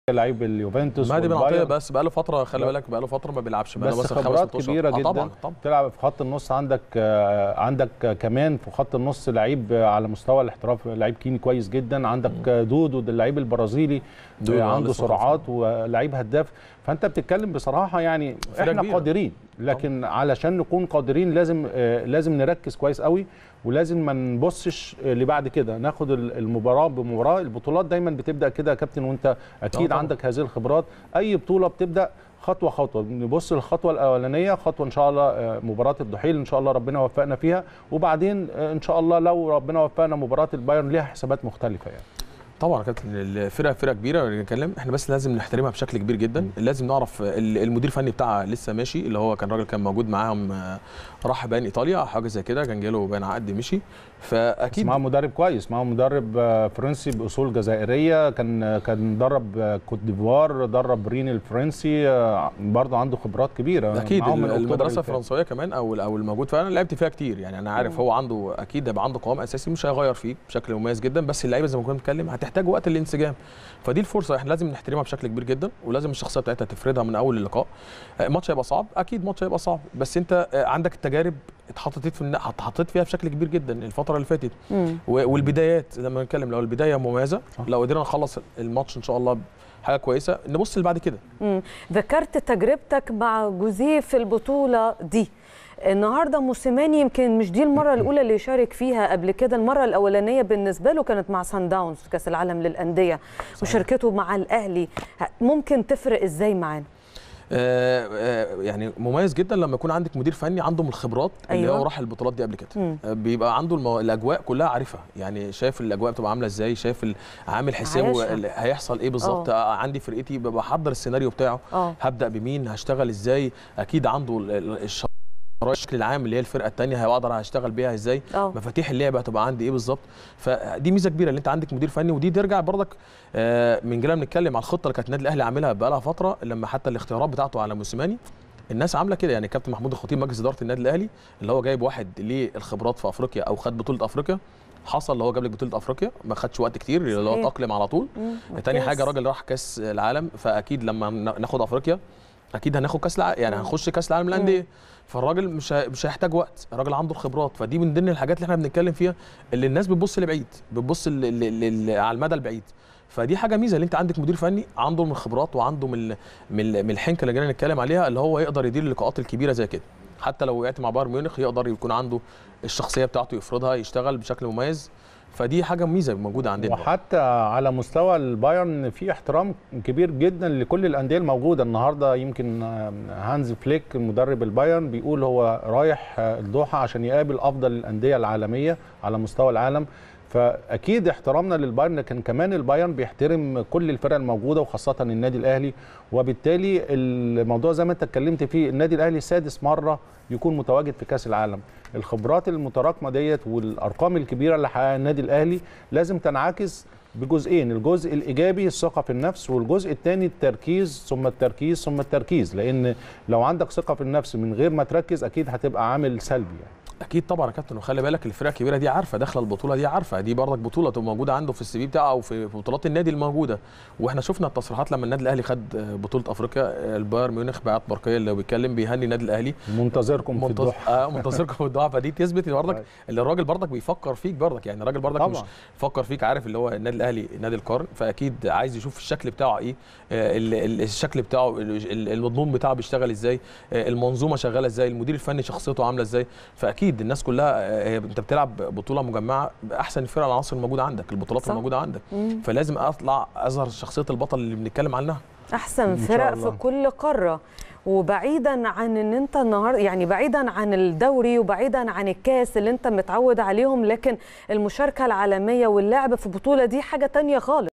لعيب اليوفنتوس مهدي بن عطيه والبايرن. بس بقى له فتره خلي بالك بقى له فتره ما بيلعبش بقى له بس مثلا خمس خبرات ست أشهر. كبيره آه جدا طبعا طبعا تلعب في خط النص عندك آه، عندك آه، كمان في خط النص لعيب آه، على مستوى الاحتراف لعيب كيني كويس جدا عندك آه، دودو ده اللعيب البرازيلي دودو، آه، آه، عنده لسه سرعات ولعيب هداف فانت بتتكلم بصراحه يعني فرقة احنا كبيرة. قادرين لكن علشان نكون قادرين لازم آه، لازم نركز كويس قوي ولازم ما نبصش آه، لبعد كده ناخد ال- المباراه بمباراه البطولات دايما بتبدا كده يا كابتن وانت اكيد طبعاً. عندك هذه الخبرات اي بطوله بتبدا خطوه خطوه نبص للخطوه الاولانيه خطوه ان شاء الله آه، مباراه الضحيل ان شاء الله ربنا يوفقنا فيها وبعدين آه، ان شاء الله لو ربنا وفقنا مباراه البايرن ليها حسابات مختلفه يعني طبعا يا كابتن الفرقه فرقه كبيره نتكلم احنا بس لازم نحترمها بشكل كبير جدا لازم نعرف ال- المدير الفني بتاعها لسه ماشي اللي هو كان راجل كان موجود معاهم آه، راح باين ايطاليا أو حاجه زي كده كان جاله باين عقد مشي بس فاكيد معاهم مدرب كويس معاهم مدرب آه، فرنسي باصول جزائريه كان آه، كان درب آه، كوت ديفوار درب رين الفرنسي آه، برضه عنده خبرات كبيره اكيد معاهم من أكتوبر المدرسه اللي فات. الفرنسويه كمان او او الموجود فعلا لعبت فيها كتير يعني انا عارف هو عنده اكيد هيبقى عنده قوام اساسي مش هيغير فيه بشكل مميز جدا بس اللعيبه زي ما كنا بنتكلم هتحتاج وقت الانسجام فدي الفرصه احنا لازم نحترمها بشكل كبير جدا ولازم الشخصيه بتاعتها تفردها من اول اللقاء آه، ماتش هيبقى صعب اكيد ماتش هيبقى صعب بس انت آه، عندك التجارب اتحطيت في النا- اتحطيت فيها بشكل كبير جدا الفتره اللي فاتت مم. و- والبدايات لما نتكلم لو البدايه مميزه صح. لو قدرنا نخلص الماتش ان شاء الله حاجه كويسه نبص اللي بعد كده مم. ذكرت تجربتك مع جوزيه في البطولة دي النهارده موسيماني يمكن مش دي المره الاولى اللي يشارك فيها قبل كده المره الاولانيه بالنسبه له كانت مع سان داونز في كاس العالم للانديه مشاركته مع الاهلي ممكن تفرق ازاي معانا آه، آه، يعني مميز جدا لما يكون عندك مدير فني عنده من الخبرات اللي أيوة. هو راح البطولات دي قبل كده مم. آه، بيبقى عنده المو... الاجواء كلها عارفها يعني شايف الاجواء بتبقى عامله ازاي شايف ال- عامل حسابه عايشها. ال- هيحصل ايه بالظبط آه، عندي فرقتي ببقى بحضر السيناريو بتاعه اه هبدا بمين هشتغل ازاي اكيد عنده ال- ال- الشرايط الشكل العام اللي هي الفرقه الثانيه هقدر هشتغل بيها ازاي اه مفاتيح اللعبه هتبقى عندي ايه بالظبط فدي ميزه كبيره اللي انت عندك مدير فني ودي ترجع برضك آه، من جينا بنتكلم على الخطه اللي كانت النادي الاهلي عاملها بقى لها فتره لما حتى الاختيارات بتاعته على موسيماني الناس عامله كده يعني كابتن محمود الخطيب مجلس اداره النادي الاهلي اللي هو جايب واحد ليه الخبرات في افريقيا او خد بطوله افريقيا حصل اللي هو جاب لك بطوله افريقيا ما خدش وقت كتير اللي هو صحيح. تاقلم على طول مم. تاني كاس. حاجه راجل راح كاس العالم فاكيد لما نا- ناخد افريقيا اكيد هناخد كاس العالم يعني مم. هنخش كاس العالم للانديه فالراجل مش ه- مش هيحتاج وقت الراجل عنده الخبرات فدي من ضمن الحاجات اللي احنا بنتكلم فيها اللي الناس بتبص لبعيد بتبص ل- ل- ل- على المدى البعيد فدي حاجه ميزه اللي انت عندك مدير فني عنده من الخبرات وعنده من ال- من ال- من الحنكه اللي جينا نتكلم عليها اللي هو يقدر يدير اللقاءات الكبيره زي كده حتى لو وقعت مع بايرن ميونخ يقدر يكون عنده الشخصيه بتاعته يفرضها يشتغل بشكل مميز فدي حاجه ميزه موجوده عندنا وحتى على مستوى البايرن في احترام كبير جدا لكل الانديه الموجوده النهارده يمكن آه، هانز فليك مدرب البايرن بيقول هو رايح آه، الدوحه عشان يقابل افضل الانديه العالميه على مستوى العالم فاكيد احترامنا للبايرن لكن كمان البايرن بيحترم كل الفرق الموجوده وخاصه النادي الاهلي وبالتالي الموضوع زي ما انت اتكلمت فيه النادي الاهلي سادس مره يكون متواجد في كاس العالم الخبرات المتراكمه ديت والارقام الكبيره اللي حققها النادي الاهلي لازم تنعكس بجزئين الجزء الايجابي الثقه في النفس والجزء الثاني التركيز ثم التركيز ثم التركيز لان لو عندك ثقه في النفس من غير ما تركز اكيد هتبقى عامل سلبي يعني. اكيد طبعا يا كابتن وخلي بالك الفرقه الكبيره دي عارفه داخله البطوله دي عارفه دي برضك بطوله تبقى موجوده عنده في السي في بتاعه او في في بطولات النادي الموجوده واحنا شفنا التصريحات لما النادي الاهلي خد بطوله افريقيا البايرن ميونخ بعت برقيه اللي بيتكلم بيهني النادي الاهلي منتظركم في منتظر الدوحه اه منتظركم في الدعاء فدي تثبت برضك اللي الراجل برضك بيفكر فيك برضك يعني الراجل برضك مش طبعا فكر فيك عارف اللي هو النادي الاهلي نادي القرن فاكيد عايز يشوف الشكل بتاعه ايه آه، ال- ال- الشكل بتاعه ال- ال- المضمون بتاعه بيشتغل ازاي آه، المنظومه شغاله ازاي المدير الفني شخصيته عامله ازاي فاكيد الناس كلها آه، هي انت بتلعب بطوله مجمعه باحسن الفرق العناصر الموجوده عندك البطولات صح. الموجوده عندك مم. فلازم اطلع اظهر شخصيه البطل اللي بنتكلم عنها احسن إن شاء فرق الله. في كل قاره وبعيدا عن ان انت النهارده يعني بعيدا عن الدوري وبعيدا عن الكاس اللي انت متعود عليهم لكن المشاركه العالميه واللعب في بطوله دي حاجه تانية خالص